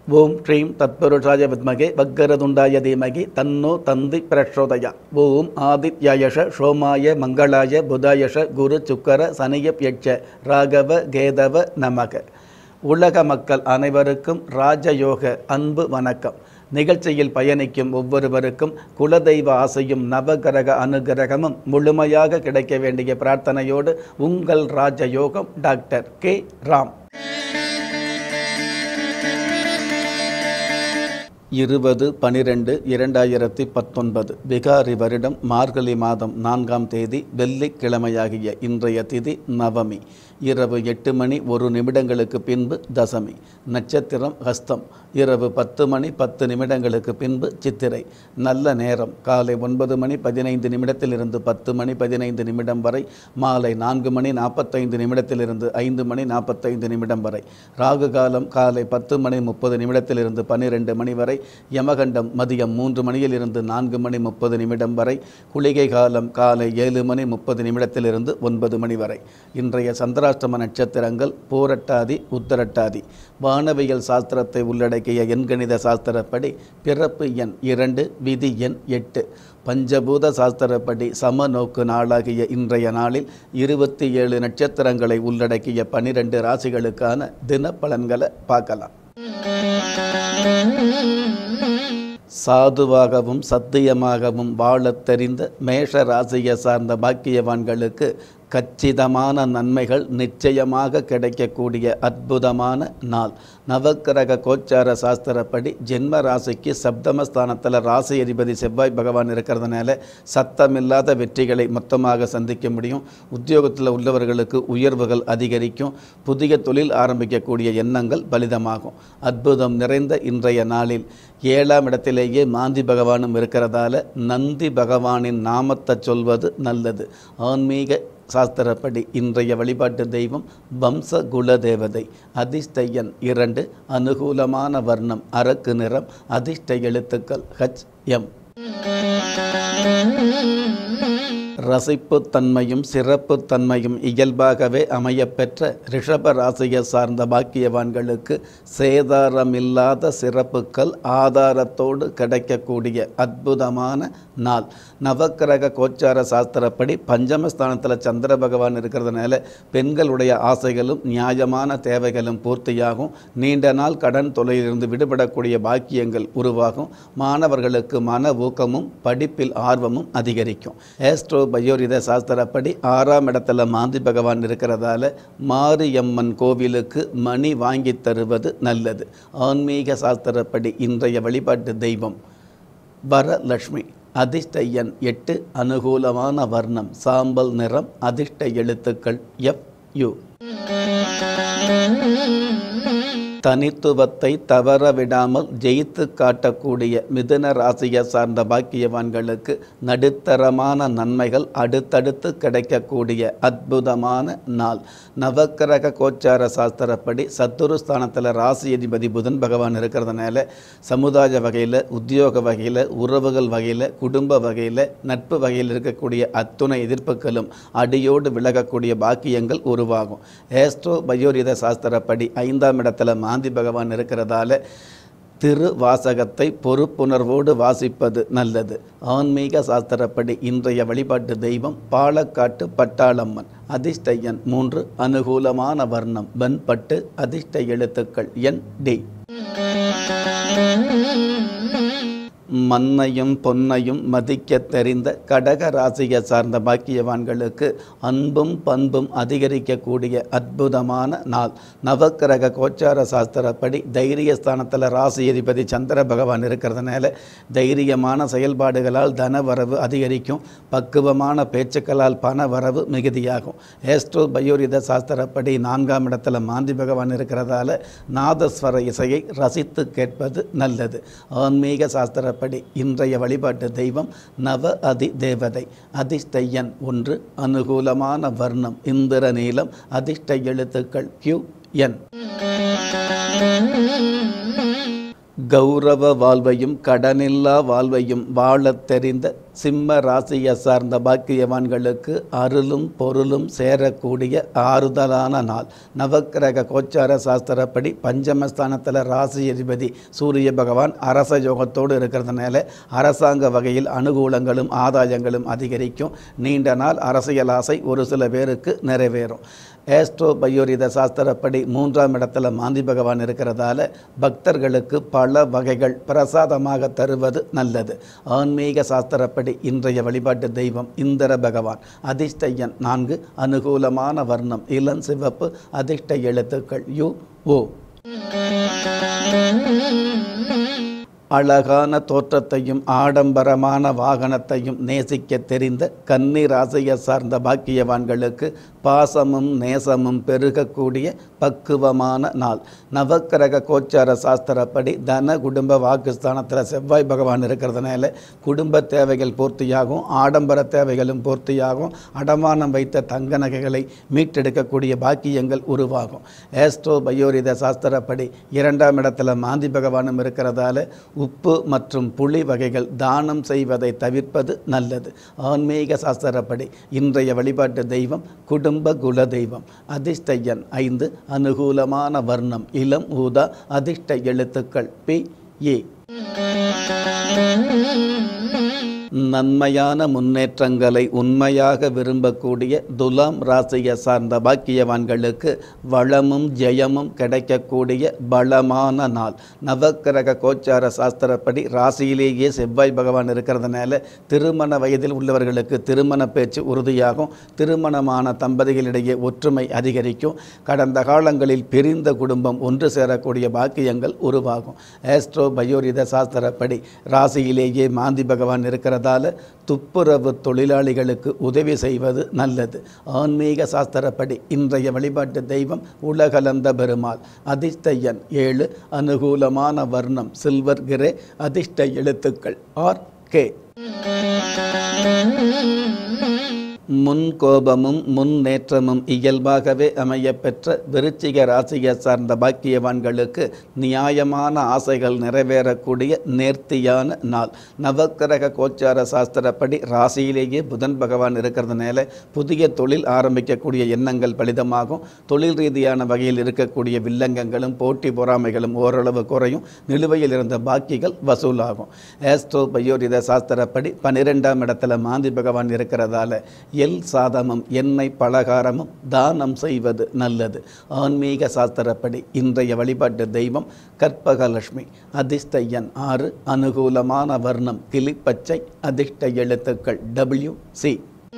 ஓம் ஸ்ரீம் தத்புருஷாய வித்மகே வக்கரதுண்டாய தீமகி தன்னோ தந்தி பிரச்சோதயா ஓம் ஆதித்யாயஷ சோமாய மங்களாய புதாயஷ குரு சுக்கர சனியப் யட்ச ராகவ கேதவ நமக உலக மக்கள் அனைவருக்கும் ராஜயோக அன்பு வணக்கம் நிகழ்ச்சியில் பயணிக்கும் ஒவ்வொருவருக்கும் குலதெய்வ ஆசையும் நவகிரக அனுகிரகமும் முழுமையாக கிடைக்க வேண்டிய பிரார்த்தனையோடு உங்கள் ராஜயோகம் டாக்டர் கே ராம் இருபது பனிரெண்டு இரண்டாயிரத்தி பத்தொன்பது விகாரி வருடம் மார்கழி மாதம் நான்காம் தேதி வெள்ளிக்கிழமையாகிய இன்றைய திதி நவமி இரவு எட்டு மணி ஒரு நிமிடங்களுக்கு பின்பு தசமி நட்சத்திரம் ஹஸ்தம் இரவு பத்து மணி பத்து நிமிடங்களுக்கு பின்பு சித்திரை நல்ல நேரம் காலை ஒன்பது மணி பதினைந்து நிமிடத்திலிருந்து பத்து மணி பதினைந்து நிமிடம் வரை மாலை நான்கு மணி நாற்பத்தைந்து நிமிடத்திலிருந்து ஐந்து மணி நாற்பத்தைந்து நிமிடம் வரை ராகு காலம் காலை பத்து மணி முப்பது நிமிடத்திலிருந்து பன்னிரெண்டு மணி வரை யமகண்டம் மதியம் மூன்று மணியிலிருந்து நான்கு மணி முப்பது நிமிடம் வரை குளிகை காலம் காலை ஏழு மணி முப்பது நிமிடத்திலிருந்து ஒன்பது மணி வரை இன்றைய சந்திராஷ்டம நட்சத்திரங்கள் பூரட்டாதி உத்தரட்டாதி வானவியல் சாஸ்திரத்தை உள்ளடக்கிய எண்கணித சாஸ்திரப்படி பிறப்பு எண் இரண்டு விதி எண் எட்டு பஞ்சபூத சாஸ்திரப்படி சம நோக்கு நாளாகிய இன்றைய நாளில் இருபத்தி ஏழு நட்சத்திரங்களை உள்ளடக்கிய பனிரெண்டு ராசிகளுக்கான தின பலன்களை பார்க்கலாம் சாதுவாகவும் சத்தியமாகவும் வாழத் தெரிந்த மேஷ ராசியை சார்ந்த பாக்கியவான்களுக்கு கச்சிதமான நன்மைகள் நிச்சயமாக கிடைக்கக்கூடிய அற்புதமான நாள் நவக்கிரக கோச்சார சாஸ்திரப்படி ஜென்ம ராசிக்கு சப்தமஸ்தானத்தில் ராசி அதிபதி செவ்வாய் பகவான் இருக்கிறதுனால சத்தமில்லாத வெற்றிகளை மொத்தமாக சந்திக்க முடியும் உத்தியோகத்தில் உள்ளவர்களுக்கு உயர்வுகள் அதிகரிக்கும் புதிய தொழில் ஆரம்பிக்கக்கூடிய எண்ணங்கள் பலிதமாகும் அற்புதம் நிறைந்த இன்றைய நாளில் ஏழாம் இடத்திலேயே மாந்தி பகவானும் இருக்கிறதால நந்தி பகவானின் நாமத்தை சொல்வது நல்லது ஆன்மீக சாஸ்திரப்படி இன்றைய வழிபாட்டு தெய்வம் வம்ச குல தேவதை அதிர்ஷ்டயன் இரண்டு அனுகூலமான வர்ணம் அரக்கு நிறம் அதிர்ஷ்ட எழுத்துக்கள் ஹச் எம் ரசிப்புத்தன்மையும் சிறப்புத்தன்மையும் இயல்பாகவே அமையப்பெற்ற ரிஷப ராசியை சார்ந்த பாக்கியவான்களுக்கு சேதாரமில்லாத சிறப்புகள் ஆதாரத்தோடு கிடைக்கக்கூடிய அற்புதமான நாள் நவக்கிரக கோச்சார சாஸ்திரப்படி பஞ்சமஸ்தானத்தில் சந்திர பகவான் இருக்கிறதுனால பெண்களுடைய ஆசைகளும் நியாயமான தேவைகளும் பூர்த்தியாகும் நீண்ட நாள் கடன் தொலையிலிருந்து விடுபடக்கூடிய பாக்கியங்கள் உருவாகும் மாணவர்களுக்கு மன ஊக்கமும் படிப்பில் ஆர்வமும் அதிகரிக்கும் ஏஸ்ட்ரோ பயோரித சாஸ்திரப்படி ஆறாம் இடத்துல மாந்தி பகவான் இருக்கிறதால மாரியம்மன் கோவிலுக்கு மணி வாங்கி தருவது நல்லது ஆன்மீக சாஸ்திரப்படி இன்றைய வழிபாட்டு தெய்வம் வரலட்சுமி அதிர்ஷ்ட எண் எட்டு அனுகூலமான வர்ணம் சாம்பல் நிறம் அதிர்ஷ்ட எழுத்துக்கள் எஃப் யு தனித்துவத்தை தவற விடாமல் ஜெயித்து காட்டக்கூடிய மிதுன ராசியை சார்ந்த பாக்கியவான்களுக்கு நடுத்தரமான நன்மைகள் அடுத்தடுத்து கிடைக்கக்கூடிய அற்புதமான நாள் நவக்கிரக கோச்சார சாஸ்திரப்படி சத்துருஸ்தானத்தில் ராசி அதிபதி புதன் பகவான் இருக்கிறதுனால சமுதாய வகையில் உத்தியோக வகையில் உறவுகள் வகையில் குடும்ப வகையில் நட்பு வகையில் இருக்கக்கூடிய அத்துணை எதிர்ப்புகளும் அடியோடு விலகக்கூடிய பாக்கியங்கள் உருவாகும் ஏஸ்ட்ரோ பயோரித சாஸ்திரப்படி ஐந்தாம் இடத்துல மாந்தி பகவான் இருக்கிறதால திரு வாசகத்தை பொறுப்புணர்வோடு வாசிப்பது நல்லது ஆன்மீக சாஸ்திரப்படி இன்றைய வழிபாட்டு தெய்வம் பாலக்காட்டு பட்டாளம்மன் அதிர்ஷ்ட எண் மூன்று அனுகூலமான வர்ணம் வெண்பட்டு அதிர்ஷ்ட எழுத்துக்கள் என் டி மண்ணையும் பொன்னையும் மதிக்க தெரிந்த கடக ராசியை சார்ந்த பாக்கியவான்களுக்கு அன்பும் பண்பும் அதிகரிக்கக்கூடிய அற்புதமான நாள் நவக்கிரக கோச்சார சாஸ்திரப்படி தைரியஸ்தானத்தில் ராசி அதிபதி சந்திர பகவான் இருக்கிறதுனால தைரியமான செயல்பாடுகளால் தனவரவு அதிகரிக்கும் பக்குவமான பேச்சுக்களால் பண வரவு மிகுதியாகும் ஏஸ்ட்ரோ பயோரித சாஸ்திரப்படி நான்காம் இடத்துல மாந்தி பகவான் இருக்கிறதால நாதஸ்வர இசையை ரசித்து கேட்பது நல்லது ஆன்மீக சாஸ்திர படி இன்றைய வழிபாட்டு தெய்வம் நவ அதி தேவதை அதிர்ஷ்ட எண் ஒன்று அனுகூலமான வர்ணம் இந்திர நீலம் அதிர்ஷ்ட எழுத்துக்கள் கியூ என் கௌரவ வாழ்வையும் கடனில்லா வாழ்வையும் வாழத் தெரிந்த சிம்ம ராசியை சார்ந்த பாக்கியவான்களுக்கு அருளும் பொருளும் சேரக்கூடிய ஆறுதலான நாள் நவக்கிரக கோச்சார சாஸ்திரப்படி பஞ்சமஸ்தானத்தில் ராசி அதிபதி சூரிய பகவான் அரச யோகத்தோடு இருக்கிறதுனால அரசாங்க வகையில் அனுகூலங்களும் ஆதாயங்களும் அதிகரிக்கும் நீண்ட நாள் அரசியல் ஆசை ஒரு சில பேருக்கு நிறைவேறும் ஏஸ்ட்ரோ பயோரித சாஸ்திரப்படி மூன்றாம் இடத்துல மாந்தி பகவான் இருக்கிறதால பக்தர்களுக்கு பல வகைகள் பிரசாதமாக தருவது நல்லது ஆன்மீக சாஸ்திரப்படி இன்றைய வழிபாட்டு தெய்வம் இந்திர பகவான் அதிர்ஷ்ட எண் நான்கு அனுகூலமான வர்ணம் இளம் சிவப்பு அதிர்ஷ்ட எழுத்துக்கள் யு ஓ அழகான தோற்றத்தையும் ஆடம்பரமான வாகனத்தையும் நேசிக்க தெரிந்த கன்னி ராசியை சார்ந்த பாக்கியவான்களுக்கு பாசமும் நேசமும் பெருகக்கூடிய பக்குவமான நாள் நவக்கிரக கோச்சார சாஸ்திரப்படி தன குடும்ப வாக்குஸ்தானத்தில் செவ்வாய் பகவான் இருக்கிறதுனால குடும்ப தேவைகள் பூர்த்தியாகும் ஆடம்பர தேவைகளும் பூர்த்தியாகும் அடமானம் வைத்த தங்க நகைகளை மீட்டெடுக்கக்கூடிய பாக்கியங்கள் உருவாகும் ஏஸ்ட்ரோ பயோரித சாஸ்திரப்படி இரண்டாம் இடத்துல மாந்தி பகவானும் இருக்கிறதால உப்பு மற்றும் புளி வகைகள் தானம் செய்வதை தவிர்ப்பது நல்லது ஆன்மீக சாஸ்திரப்படி இன்றைய வழிபாட்டு தெய்வம் குடும்ப குல தெய்வம் அதிர்ஷ்ட எண் ஐந்து அனுகூலமான வர்ணம் இளம் ஊதா அதிர்ஷ்ட எழுத்துக்கள் பி ஏ நன்மையான முன்னேற்றங்களை உண்மையாக விரும்பக்கூடிய துலாம் ராசியை சார்ந்த பாக்கியவான்களுக்கு வளமும் ஜெயமும் கிடைக்கக்கூடிய பலமான நாள் நவக்கிரக கோச்சார சாஸ்திரப்படி ராசியிலேயே செவ்வாய் பகவான் இருக்கிறதுனால திருமண வயதில் உள்ளவர்களுக்கு திருமண பேச்சு உறுதியாகும் திருமணமான தம்பதிகளிடையே ஒற்றுமை அதிகரிக்கும் கடந்த காலங்களில் பிரிந்த குடும்பம் ஒன்று சேரக்கூடிய பாக்கியங்கள் உருவாகும் ஆஸ்ட்ரோ பயோரித சாஸ்திரப்படி ராசியிலேயே மாந்தி பகவான் இருக்கிறதால துப்புரவு தொழிலாளிகளுக்கு உதவி செய்வது நல்லது ஆன்மீக சாஸ்திரப்படி இன்றைய வழிபாட்டு தெய்வம் உலகளந்த பெருமாள் அதிர்ஷ்ட எண் ஏழு அனுகூலமான வர்ணம் சில்வர் கிரே அதிர்ஷ்ட எழுத்துக்கள் ஆர் கே முன் கோபமும் முன்னேற்றமும் இயல்பாகவே அமையப்பெற்ற விருச்சிக ராசியை சார்ந்த பாக்கியவான்களுக்கு நியாயமான ஆசைகள் நிறைவேறக்கூடிய நேர்த்தியான நாள் நவக்கிரக கோச்சார சாஸ்திரப்படி ராசியிலேயே புதன் பகவான் இருக்கிறதுனால புதிய தொழில் ஆரம்பிக்கக்கூடிய எண்ணங்கள் பலிதமாகும் தொழில் ரீதியான வகையில் இருக்கக்கூடிய வில்லங்கங்களும் போட்டி பொறாமைகளும் ஓரளவு குறையும் நிலுவையில் இருந்த பாக்கிகள் வசூலாகும் ஆஸ்ட்ரோ பயோரித சாஸ்திரப்படி பன்னிரெண்டாம் இடத்துல மாந்தி பகவான் இருக்கிறதால எல் சாதமும் எண்ணெய் பலகாரமும் தானம் செய்வது நல்லது ஆன்மீக சாஸ்திரப்படி இன்றைய வழிபாட்டு தெய்வம் கற்பகலட்சுமி அதிர்ஷ்ட எண் ஆறு அனுகூலமான வர்ணம் கிளிப்பச்சை அதிர்ஷ்ட எழுத்துக்கள் டபிள்யூ சி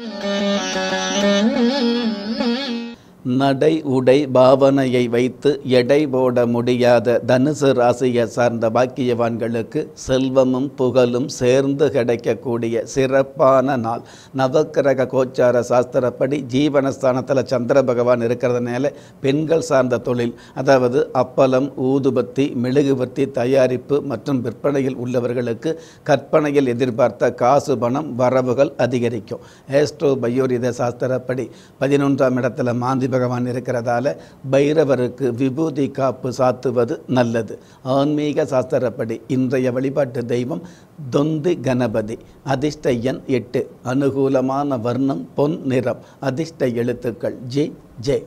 நடை உடை பாவனையை வைத்து எடை போட முடியாத தனுசு ராசியை சார்ந்த பாக்கியவான்களுக்கு செல்வமும் புகழும் சேர்ந்து கிடைக்கக்கூடிய சிறப்பான நாள் நவக்கிரக கோச்சார சாஸ்திரப்படி ஜீவனஸ்தானத்தில் சந்திர பகவான் இருக்கிறதுனால பெண்கள் சார்ந்த தொழில் அதாவது அப்பளம் ஊதுபத்தி மெழுகுபத்தி தயாரிப்பு மற்றும் விற்பனையில் உள்ளவர்களுக்கு கற்பனையில் எதிர்பார்த்த காசு பணம் வரவுகள் அதிகரிக்கும் ஏஸ்ட்ரோ பயோரித சாஸ்திரப்படி பதினொன்றாம் இடத்துல மாந்தி பகவான் இருக்கிறதால பைரவருக்கு விபூதி காப்பு சாத்துவது நல்லது ஆன்மீக சாஸ்திரப்படி இன்றைய வழிபாட்டு தெய்வம் தொந்தி கணபதி அதிர்ஷ்ட எண் எட்டு அனுகூலமான வர்ணம் பொன் நிறம் அதிர்ஷ்ட எழுத்துக்கள் ஜே ஜே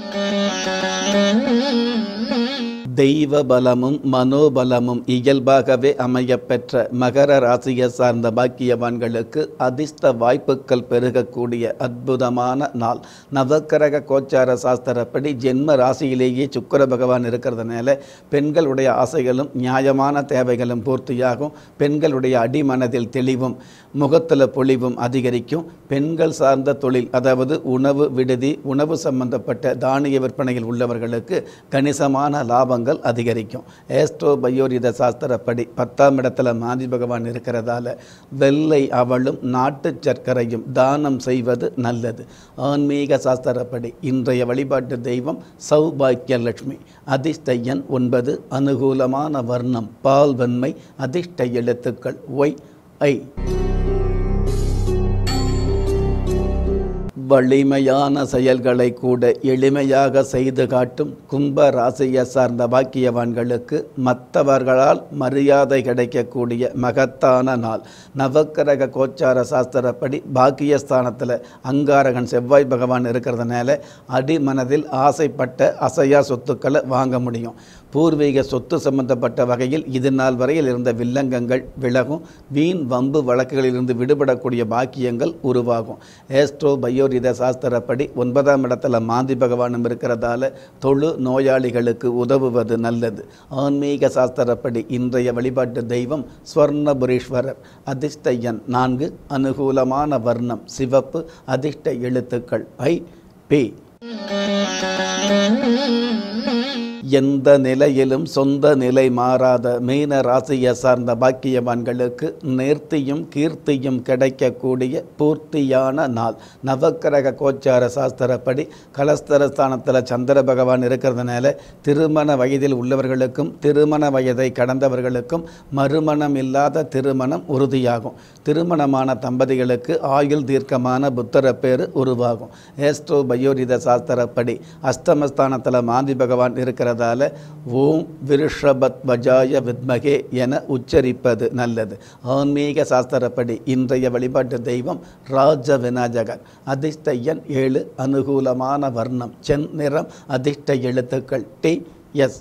தெய்வ பலமும் மனோபலமும் இயல்பாகவே அமையப்பெற்ற மகர ராசியை சார்ந்த பாக்கியவான்களுக்கு அதிர்ஷ்ட வாய்ப்புகள் பெருகக்கூடிய அற்புதமான நாள் நவக்கிரக கோச்சார சாஸ்திரப்படி ஜென்ம ராசியிலேயே சுக்கர பகவான் இருக்கிறதுனால பெண்களுடைய ஆசைகளும் நியாயமான தேவைகளும் பூர்த்தியாகும் பெண்களுடைய அடிமனதில் தெளிவும் முகத்தில் பொலிவும் அதிகரிக்கும் பெண்கள் சார்ந்த தொழில் அதாவது உணவு விடுதி உணவு சம்பந்தப்பட்ட தானிய விற்பனையில் உள்ளவர்களுக்கு கணிசமான லாபங்கள் அதிகரிக்கும் ஏஸ்ட்ரோ பயோரித சாஸ்திரப்படி பத்தாம் இடத்துல மாதி பகவான் இருக்கிறதால வெள்ளை அவளும் நாட்டு சர்க்கரையும் தானம் செய்வது நல்லது ஆன்மீக சாஸ்திரப்படி இன்றைய வழிபாட்டு தெய்வம் சௌபாக்கிய லட்சுமி அதிர்ஷ்ட எண் ஒன்பது அனுகூலமான வர்ணம் பால் வெண்மை அதிர்ஷ்ட எழுத்துக்கள் ஒய் ஐ வலிமையான செயல்களை கூட எளிமையாக செய்து காட்டும் கும்ப ராசியை சார்ந்த பாக்கியவான்களுக்கு மற்றவர்களால் மரியாதை கிடைக்கக்கூடிய மகத்தான நாள் நவக்கிரக கோச்சார சாஸ்திரப்படி பாக்கியஸ்தானத்தில் அங்காரகன் செவ்வாய் பகவான் இருக்கிறதுனால அடிமனதில் ஆசைப்பட்ட அசையா சொத்துக்களை வாங்க முடியும் பூர்வீக சொத்து சம்பந்தப்பட்ட வகையில் இது நாள் வரையில் இருந்த வில்லங்கங்கள் விலகும் வீண் வம்பு வழக்குகளிலிருந்து விடுபடக்கூடிய பாக்கியங்கள் உருவாகும் ஏஸ்ட்ரோ பயோரித சாஸ்திரப்படி ஒன்பதாம் இடத்துல மாந்தி பகவானும் இருக்கிறதால தொழு நோயாளிகளுக்கு உதவுவது நல்லது ஆன்மீக சாஸ்திரப்படி இன்றைய வழிபாட்டு தெய்வம் ஸ்வர்ணபுரீஸ்வரர் அதிர்ஷ்ட எண் நான்கு அனுகூலமான வர்ணம் சிவப்பு அதிர்ஷ்ட எழுத்துக்கள் ஐ பி எந்த நிலையிலும் சொந்த நிலை மாறாத மீன ராசியை சார்ந்த பாக்கியவான்களுக்கு நேர்த்தியும் கீர்த்தியும் கிடைக்கக்கூடிய பூர்த்தியான நாள் நவக்கிரக கோச்சார சாஸ்திரப்படி கலஸ்தரஸ்தானத்தில் சந்திர பகவான் இருக்கிறதுனால திருமண வயதில் உள்ளவர்களுக்கும் திருமண வயதை கடந்தவர்களுக்கும் மறுமணம் இல்லாத திருமணம் உறுதியாகும் திருமணமான தம்பதிகளுக்கு ஆயுள் தீர்க்கமான புத்தர பேர் உருவாகும் ஏஸ்ட்ரோ பயோரித சாஸ்திரப்படி அஸ்தமஸ்தானத்தில் மாந்தி பகவான் இருக்கிறதால ஓம் விருஷபத் வஜாய வித்மகே என உச்சரிப்பது நல்லது ஆன்மீக சாஸ்திரப்படி இன்றைய வழிபாட்டு தெய்வம் ராஜ விநாயகர் அதிர்ஷ்ட எண் ஏழு அனுகூலமான வர்ணம் சென் நிறம் அதிர்ஷ்ட எழுத்துக்கள் டி எஸ்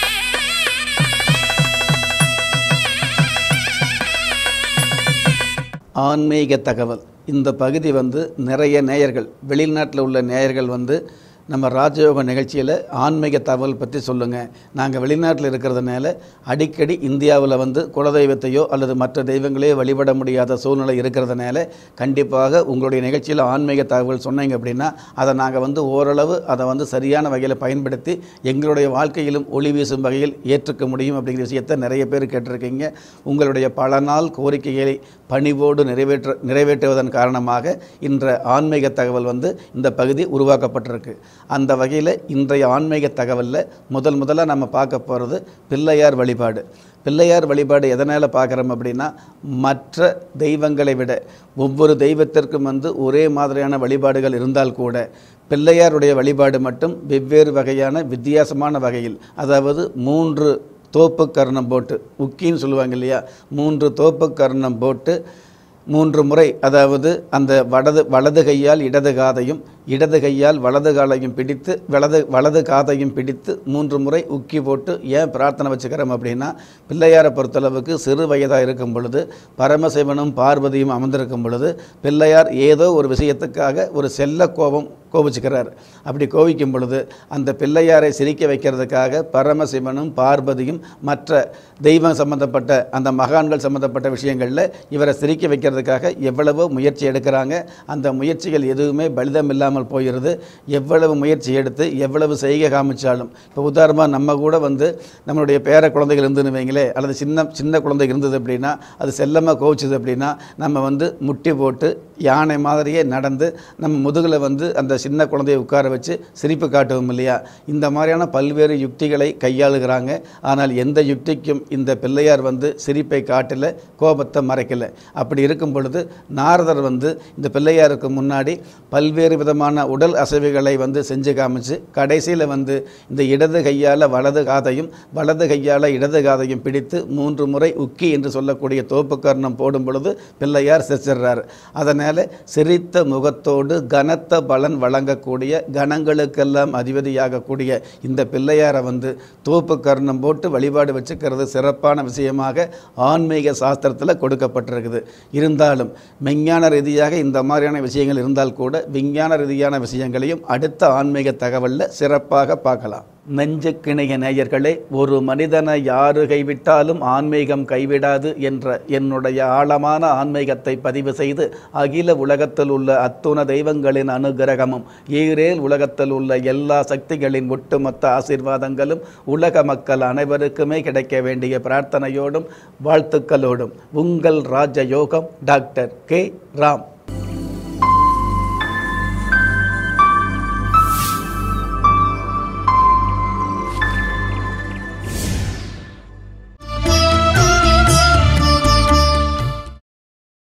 ஆன்மீக தகவல் இந்த பகுதி வந்து நிறைய நேயர்கள் வெளிநாட்டில் உள்ள நேயர்கள் வந்து நம்ம ராஜயோக நிகழ்ச்சியில் ஆன்மீக தகவல் பற்றி சொல்லுங்கள் நாங்கள் வெளிநாட்டில் இருக்கிறதுனால அடிக்கடி இந்தியாவில் வந்து குலதெய்வத்தையோ அல்லது மற்ற தெய்வங்களையோ வழிபட முடியாத சூழ்நிலை இருக்கிறதுனால கண்டிப்பாக உங்களுடைய நிகழ்ச்சியில் ஆன்மீக தகவல் சொன்னீங்க அப்படின்னா அதை நாங்கள் வந்து ஓரளவு அதை வந்து சரியான வகையில் பயன்படுத்தி எங்களுடைய வாழ்க்கையிலும் ஒளி வீசும் வகையில் ஏற்றுக்க முடியும் அப்படிங்கிற விஷயத்தை நிறைய பேர் கேட்டிருக்கீங்க உங்களுடைய பல நாள் கோரிக்கைகளை பணிவோடு நிறைவேற்ற நிறைவேற்றுவதன் காரணமாக இன்ற ஆன்மீக தகவல் வந்து இந்த பகுதி உருவாக்கப்பட்டிருக்கு அந்த வகையில் இன்றைய ஆன்மீக தகவலில் முதல் முதல்ல நம்ம பார்க்க போகிறது பிள்ளையார் வழிபாடு பிள்ளையார் வழிபாடு எதனால் பார்க்குறோம் அப்படின்னா மற்ற தெய்வங்களை விட ஒவ்வொரு தெய்வத்திற்கும் வந்து ஒரே மாதிரியான வழிபாடுகள் இருந்தால் கூட பிள்ளையாருடைய வழிபாடு மட்டும் வெவ்வேறு வகையான வித்தியாசமான வகையில் அதாவது மூன்று தோப்பு கர்ணம் போட்டு உக்கின்னு சொல்லுவாங்க இல்லையா மூன்று தோப்பு கர்ணம் போட்டு மூன்று முறை அதாவது அந்த வலது வலது கையால் இடது காதையும் இடது கையால் வலது காலையும் பிடித்து வலது வலது காதையும் பிடித்து மூன்று முறை உக்கி போட்டு ஏன் பிரார்த்தனை வச்சுக்கிறோம் அப்படின்னா பிள்ளையாரை பொறுத்தளவுக்கு சிறு வயதாக இருக்கும் பொழுது பரமசிவனும் பார்வதியும் அமர்ந்திருக்கும் பொழுது பிள்ளையார் ஏதோ ஒரு விஷயத்துக்காக ஒரு செல்ல கோபம் கோபிச்சுக்கிறார் அப்படி கோபிக்கும் பொழுது அந்த பிள்ளையாரை சிரிக்க வைக்கிறதுக்காக பரமசிவனும் பார்வதியும் மற்ற தெய்வம் சம்பந்தப்பட்ட அந்த மகான்கள் சம்பந்தப்பட்ட விஷயங்களில் இவரை சிரிக்க வைக்கிறதுக்காக எவ்வளவோ முயற்சி எடுக்கிறாங்க அந்த முயற்சிகள் எதுவுமே பலிதம் இல்லாமல் போயிடுது எவ்வளவு முயற்சி எடுத்து எவ்வளவு செய்கை காமிச்சாலும் இப்போ உதாரணமாக நம்ம கூட வந்து நம்மளுடைய பேர குழந்தைகள் இருந்துன்னு வைங்களே அல்லது சின்ன சின்ன குழந்தை இருந்தது அப்படின்னா அது செல்லமாக கோவிச்சது அப்படின்னா நம்ம வந்து முட்டி போட்டு யானை மாதிரியே நடந்து நம்ம முதுகில் வந்து அந்த சின்ன குழந்தையை உட்கார வச்சு சிரிப்பு காட்டுவோம் இல்லையா இந்த மாதிரியான பல்வேறு யுக்திகளை கையாளுகிறாங்க ஆனால் எந்த யுக்திக்கும் இந்த பிள்ளையார் வந்து சிரிப்பை காட்டல கோபத்தை மறைக்கல அப்படி இருக்கும் பொழுது நாரதர் வந்து இந்த பிள்ளையாருக்கு முன்னாடி பல்வேறு விதமான உடல் அசைவுகளை வந்து செஞ்சு காமிச்சு கடைசியில் வந்து இந்த இடது கையால் வலது காதையும் வலது கையால் இடது காதையும் பிடித்து மூன்று முறை உக்கி என்று சொல்லக்கூடிய தோப்புக்கர்ணம் போடும் பொழுது பிள்ளையார் சிரிச்சிடுறார் அதனால் சிரித்த முகத்தோடு கனத்த பலன் வழங்கக்கூடிய கணங்களுக்கெல்லாம் அதிபதியாகக்கூடிய இந்த பிள்ளையாரை வந்து தோப்பு கர்ணம் போட்டு வழிபாடு வச்சுக்கிறது சிறப்பான விஷயமாக ஆன்மீக சாஸ்திரத்தில் கொடுக்கப்பட்டிருக்குது இருந்தாலும் விஞ்ஞான ரீதியாக இந்த மாதிரியான விஷயங்கள் இருந்தால் கூட விஞ்ஞான ரீதியான விஷயங்களையும் அடுத்த ஆன்மீக தகவலில் சிறப்பாக பார்க்கலாம் நெஞ்சுக்கிணைய நேயர்களே ஒரு மனிதனை யாரு கைவிட்டாலும் ஆன்மீகம் கைவிடாது என்ற என்னுடைய ஆழமான ஆன்மீகத்தை பதிவு செய்து அகில உலகத்தில் உள்ள அத்துண தெய்வங்களின் அனுகிரகமும் ஈரேல் உலகத்தில் உள்ள எல்லா சக்திகளின் ஒட்டுமொத்த ஆசீர்வாதங்களும் உலக மக்கள் அனைவருக்குமே கிடைக்க வேண்டிய பிரார்த்தனையோடும் வாழ்த்துக்களோடும் உங்கள் ராஜயோகம் டாக்டர் கே ராம்